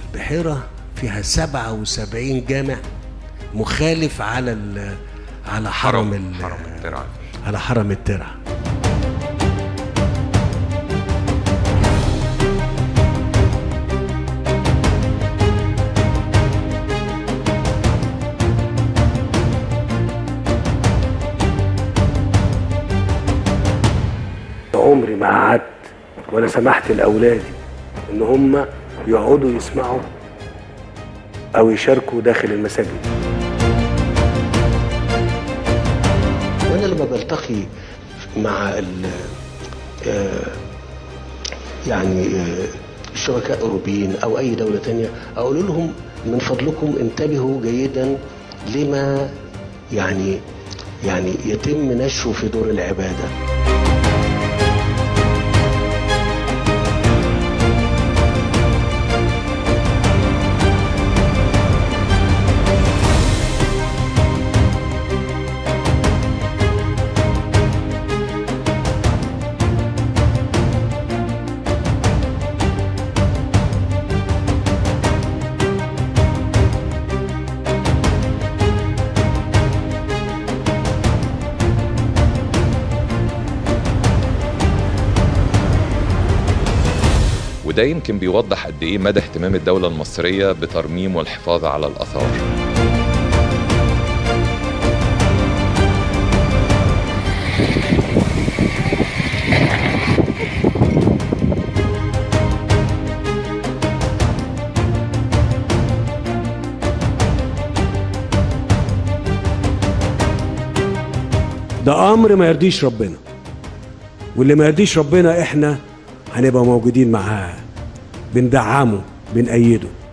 البحيرة فيها 77 جامع مخالف على ال- على حرم ال- حرم الترعه على حرم الترع عمري ما قعدت ولا سمحت لاولادي ان هم يقعدوا يسمعوا او يشاركوا داخل المساجد وانا لما بلتقي مع ال آه، يعني آه، الشركاء الاوروبيين او اي دوله تانية اقول لهم من فضلكم انتبهوا جيدا لما يعني يعني يتم نشره في دور العباده وده يمكن بيوضح قد ايه مدى اهتمام الدوله المصريه بترميم والحفاظ على الاثار ده امر ما يرضيش ربنا واللي ما يرضيش ربنا احنا هنبقى موجودين معاه بندعمه بنأيده